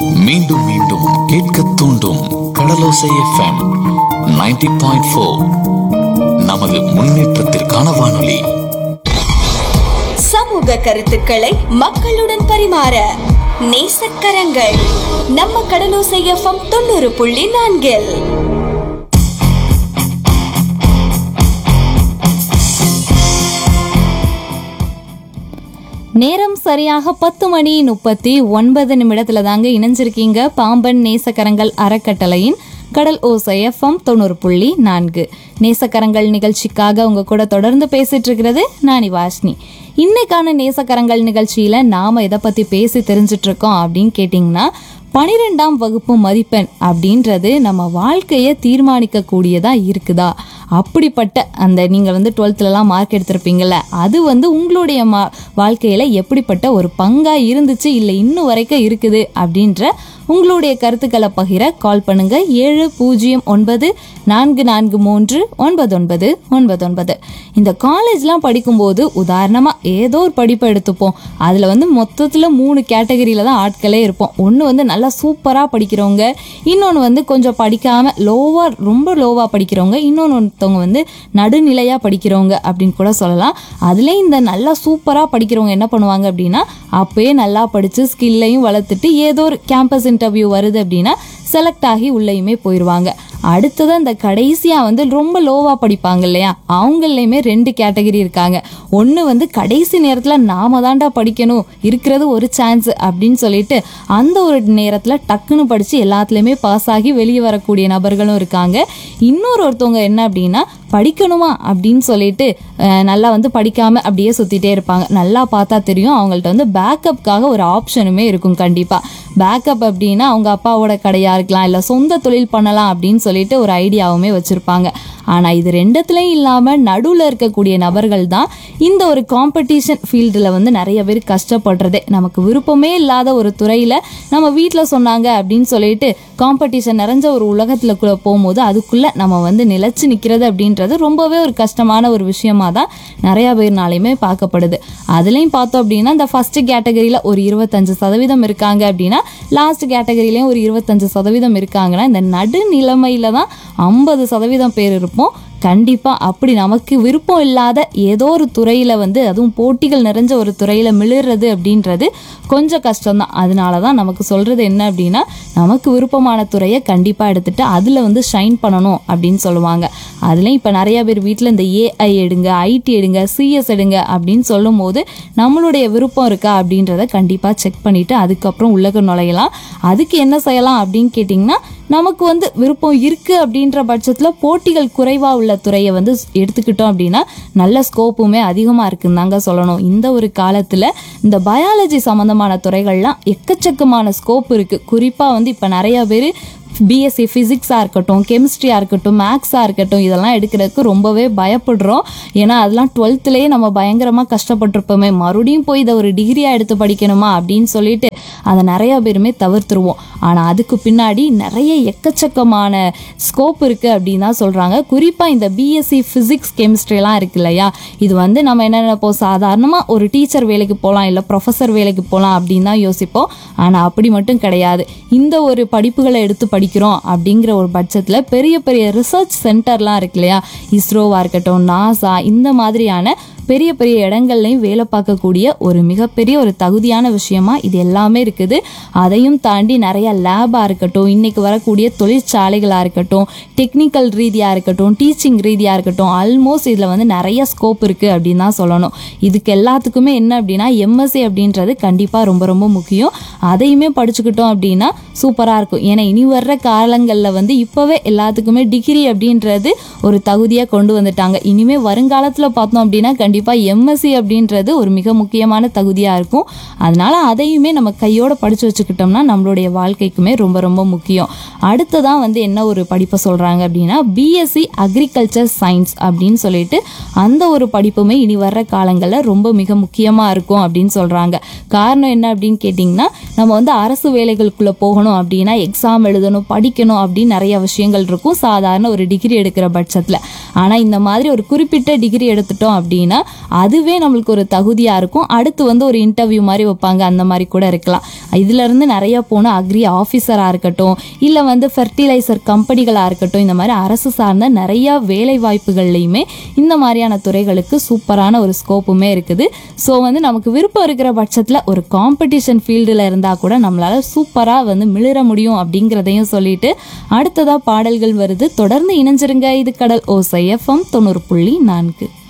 மீண்டும் மீண்டும் கேட்க தூண்டும் கடலோசை எஃப்எம் 90.4 பாயிண்ட் ஃபோர் நமது முன்னேற்றத்திற்கான வானொலி சமூக கருத்துக்களை மக்களுடன் பரிமாற நேசக்கரங்கள் நம்ம கடலோசை எஃப்எம் தொண்ணூறு புள்ளி நான்கில் நேரம் சரியாக பத்து மணி முப்பத்தி ஒன்பது நிமிடத்துல தாங்க இணைஞ்சிருக்கீங்க பாம்பன் நேசக்கரங்கள் அறக்கட்டளையின் கடல் ஓசை எஃப்எம் தொண்ணூறு புள்ளி நான்கு நேசக்கரங்கள் நிகழ்ச்சிக்காக உங்க கூட தொடர்ந்து பேசிட்டு இருக்கிறது நானி வாஷ்னி இன்னைக்கான நேசக்கரங்கள் நிகழ்ச்சியில நாம எதை பத்தி பேசி தெரிஞ்சிட்டு இருக்கோம் அப்படின்னு கேட்டிங்கன்னா பனிரெண்டாம் வகுப்பு மதிப்பெண் அப்படின்றது நம்ம வாழ்க்கையை தீர்மானிக்க கூடியதா இருக்குதா அப்படிப்பட்ட அந்த நீங்கள் வந்து டுவெல்த்துலலாம் மார்க் எடுத்திருப்பீங்கல்ல அது வந்து உங்களுடைய மா வாழ்க்கையில் எப்படிப்பட்ட ஒரு பங்காக இருந்துச்சு இல்லை இன்னும் வரைக்கும் இருக்குது அப்படின்ற உங்களுடைய கருத்துக்களை பகிர கால் பண்ணுங்க ஏழு பூஜ்ஜியம் ஒன்பது நான்கு நான்கு மூன்று ஒன்பது ஒன்பது ஒன்பது ஒன்பது இந்த காலேஜ்லாம் படிக்கும்போது உதாரணமாக ஏதோ ஒரு படிப்பை எடுத்துப்போம் அதில் வந்து மொத்தத்தில் மூணு கேட்டகரியில் தான் ஆட்களே இருப்போம் ஒன்று வந்து நல்லா சூப்பராக படிக்கிறவங்க இன்னொன்று வந்து கொஞ்சம் படிக்காமல் லோவாக ரொம்ப லோவாக படிக்கிறவங்க இன்னொன்று ஒருத்தவங்க வந்து நடுநிலையாக படிக்கிறவங்க அப்படின்னு கூட சொல்லலாம் அதுலேயும் இந்த நல்லா சூப்பராக படிக்கிறவங்க என்ன பண்ணுவாங்க அப்படின்னா அப்பயே நல்லா படித்து ஸ்கில்லையும் வளர்த்துட்டு ஏதோ ஒரு கேம்பஸ் இன்டர்வியூ வருது அப்படின்னா செலக்ட் ஆகி உள்ளேயுமே போயிடுவாங்க அடுத்தது இந்த கடைசியாக வந்து ரொம்ப லோவாக படிப்பாங்க இல்லையா அவங்களையுமே ரெண்டு கேட்டகரி இருக்காங்க ஒன்று வந்து கடைசி நேரத்தில் நாம தாண்டா படிக்கணும் இருக்கிறது ஒரு சான்ஸ் அப்படின்னு சொல்லிட்டு அந்த ஒரு நேரத்தில் டக்குன்னு படித்து எல்லாத்துலேயுமே பாஸ் ஆகி வெளியே வரக்கூடிய நபர்களும் இருக்காங்க இன்னொரு ஒருத்தவங்க என்ன அப்படின்னா படிக்கணுமா அப்படின்னு சொல்லிட்டு அஹ், நல்லா வந்து படிக்காம அப்படியே சுத்திட்டே இருப்பாங்க நல்லா பார்த்தா தெரியும் அவங்கள்ட்ட வந்து பேக்கப்காக ஒரு ஆப்ஷனுமே இருக்கும் கண்டிப்பா பேக்கப் அப்படின்னா அவங்க அப்பாவோட கடையா இருக்கலாம் இல்ல சொந்த தொழில் பண்ணலாம் அப்படின்னு சொல்லிட்டு ஒரு ஐடியாவுமே வச்சிருப்பாங்க ஆனா இது ரெண்டுத்துலயும் இல்லாம நடுவுல இருக்கக்கூடிய நபர்கள் தான் இந்த ஒரு காம்படிஷன் ஃபீல்டுல வந்து நிறைய பேர் கஷ்டப்படுறதே நமக்கு விருப்பமே இல்லாத ஒரு துறையில நம்ம வீட்டில் சொன்னாங்க அப்படின்னு சொல்லிட்டு காம்படிஷன் நிறைஞ்ச ஒரு உலகத்துலக்குள்ள போகும்போது அதுக்குள்ள நம்ம வந்து நிலைச்சு நிக்கிறது அப்படின்றது ரொம்பவே ஒரு கஷ்டமான ஒரு விஷயமா தான் நிறைய பேர்னாலையுமே பார்க்கப்படுது அதுலயும் பார்த்தோம் அப்படின்னா இந்த ஃபர்ஸ்ட் கேட்டகரியில ஒரு இருபத்தஞ்சு சதவீதம் இருக்காங்க அப்படின்னா லாஸ்ட் கேட்டகரியிலையும் ஒரு இருபத்தஞ்சு சதவீதம் இருக்காங்கன்னா இந்த நடுநிலைமையில தான் ஐம்பது சதவீதம் பேர் இருப்போம் கண்டிப்பாக அப்படி நமக்கு விருப்பம் இல்லாத ஏதோ ஒரு துறையில் வந்து அதுவும் போட்டிகள் நிறைஞ்ச ஒரு துறையில் மிளிர்றது அப்படின்றது கொஞ்சம் கஷ்டம்தான் அதனால தான் நமக்கு சொல்கிறது என்ன அப்படின்னா நமக்கு விருப்பமான துறையை கண்டிப்பாக எடுத்துட்டு அதில் வந்து ஷைன் பண்ணணும் அப்படின்னு சொல்லுவாங்க அதுலேயும் இப்போ நிறைய பேர் வீட்டில் இந்த ஏஐ எடுங்க ஐடி எடுங்க சிஎஸ் எடுங்க அப்படின்னு சொல்லும் போது நம்மளுடைய விருப்பம் இருக்கா அப்படின்றத கண்டிப்பாக செக் பண்ணிவிட்டு அதுக்கப்புறம் உள்ளக நுழையலாம் அதுக்கு என்ன செய்யலாம் அப்படின்னு கேட்டிங்கன்னா நமக்கு வந்து விருப்பம் இருக்குது அப்படின்ற பட்சத்தில் போட்டிகள் குறைவாக உள்ள துறையை வந்து எடுத்துக்கிட்டோம் அப்படின்னா நல்ல ஸ்கோப்புமே அதிகமாக இருக்குன்னு தாங்க சொல்லணும் இந்த ஒரு காலத்தில் இந்த பயாலஜி சம்மந்தமான துறைகள்லாம் எக்கச்சக்கமான ஸ்கோப் இருக்குது குறிப்பாக வந்து இப்போ நிறைய பேர் பிஎஸ்சி ஃபிசிக்ஸாக இருக்கட்டும் கெமிஸ்ட்ரியாக இருக்கட்டும் மேக்ஸாக இருக்கட்டும் இதெல்லாம் எடுக்கிறதுக்கு ரொம்பவே பயப்படுறோம் ஏன்னா அதெல்லாம் டுவெல்த்துலேயே நம்ம பயங்கரமாக கஷ்டப்பட்டிருப்போமே மறுபடியும் போய் இதை ஒரு டிகிரியாக எடுத்து படிக்கணுமா அப்படின்னு சொல்லிட்டு அதை நிறைய பேருமே தவிர்த்துருவோம் ஆனால் அதுக்கு பின்னாடி நிறைய எக்கச்சக்கமான ஸ்கோப் இருக்குது அப்படின்னு தான் சொல்கிறாங்க குறிப்பாக இந்த பிஎஸ்சி ஃபிசிக்ஸ் கெமிஸ்ட்ரிலாம் இருக்கு இல்லையா இது வந்து நம்ம என்ன நினைப்போம் சாதாரணமாக ஒரு டீச்சர் வேலைக்கு போகலாம் இல்லை ப்ரொஃபஸர் வேலைக்கு போகலாம் அப்படின்னு தான் யோசிப்போம் ஆனால் அப்படி மட்டும் கிடையாது இந்த ஒரு படிப்புகளை எடுத்து படிக்கிறோம் அப்படிங்கிற ஒரு பட்சத்தில் பெரிய பெரிய ரிசர்ச் சென்டர்லாம் இருக்கு இல்லையா இஸ்ரோவாக இருக்கட்டும் நாசா இந்த மாதிரியான பெரிய பெரிய இடங்கள்லையும் வேலை பார்க்கக்கூடிய ஒரு மிகப்பெரிய ஒரு தகுதியான விஷயமா இது எல்லாமே இருக்குது அதையும் தாண்டி நிறைய லேபாக இருக்கட்டும் இன்னைக்கு வரக்கூடிய தொழிற்சாலைகளாக இருக்கட்டும் டெக்னிக்கல் ரீதியாக இருக்கட்டும் டீச்சிங் ரீதியாக இருக்கட்டும் ஆல்மோஸ்ட் இதில் வந்து நிறைய ஸ்கோப் இருக்குது அப்படின்னு தான் சொல்லணும் இதுக்கு எல்லாத்துக்குமே என்ன அப்படின்னா எம்எஸ்சி அப்படின்றது கண்டிப்பாக ரொம்ப ரொம்ப முக்கியம் அதையுமே படிச்சுக்கிட்டோம் அப்படின்னா சூப்பராக இருக்கும் ஏன்னா இனி வர்ற காலங்களில் வந்து இப்போவே எல்லாத்துக்குமே டிகிரி அப்படின்றது ஒரு தகுதியாக கொண்டு வந்துட்டாங்க இனிமே வருங்காலத்தில் பார்த்தோம் அப்படின்னா கண்டிப்பாக எம்எஸ்சி அப்படின்றது ஒரு மிக முக்கியமான தகுதியாக இருக்கும் அதனால அதையுமே நம்ம கையோட படித்து வச்சுக்கிட்டோம்னா நம்மளுடைய வாழ்க்கைக்குமே ரொம்ப ரொம்ப முக்கியம் அடுத்ததான் வந்து என்ன ஒரு படிப்பை சொல்கிறாங்க அப்படின்னா பிஎஸ்சி அக்ரிகல்ச்சர் சயின்ஸ் அப்படின்னு சொல்லிட்டு அந்த ஒரு படிப்புமே இனி வர்ற காலங்களில் ரொம்ப மிக முக்கியமாக இருக்கும் அப்படின்னு சொல்கிறாங்க காரணம் என்ன அப்படின்னு கேட்டிங்கன்னா நம்ம வந்து அரசு வேலைகளுக்குள்ளே போகணும் அப்படின்னா எக்ஸாம் எழுதணும் படிக்கணும் அப்படின்னு நிறைய விஷயங்கள் இருக்கும் சாதாரண ஒரு டிகிரி எடுக்கிற பட்சத்தில் ஆனால் இந்த மாதிரி ஒரு குறிப்பிட்ட டிகிரி எடுத்துட்டோம் அப்படின்னா அதுவே நம்மளுக்கு ஒரு தகுதியாக இருக்கும் அடுத்து வந்து ஒரு இன்டர்வியூ மாதிரி வைப்பாங்க அந்த மாதிரி கூட இருக்கலாம் இதுலேருந்து நிறைய போனால் அக்ரி ஆஃபீஸராக இருக்கட்டும் இல்லை வந்து ஃபெர்டிலைசர் கம்பெனிகளாக இருக்கட்டும் இந்த மாதிரி அரசு சார்ந்த நிறைய வேலை வாய்ப்புகள்லையுமே இந்த மாதிரியான துறைகளுக்கு சூப்பரான ஒரு ஸ்கோப்புமே இருக்குது ஸோ வந்து நமக்கு விருப்பம் இருக்கிற பட்சத்தில் ஒரு காம்படிஷன் ஃபீல்டில் இருந்தால் கூட நம்மளால சூப்பராக வந்து மிளிர முடியும் அப்படிங்கிறதையும் சொல்லிட்டு அடுத்ததாக பாடல்கள் வருது தொடர்ந்து இணைஞ்சிருங்க இது கடல் ஓசை எஃப்எம் தொண்ணூறு புள்ளி நான்கு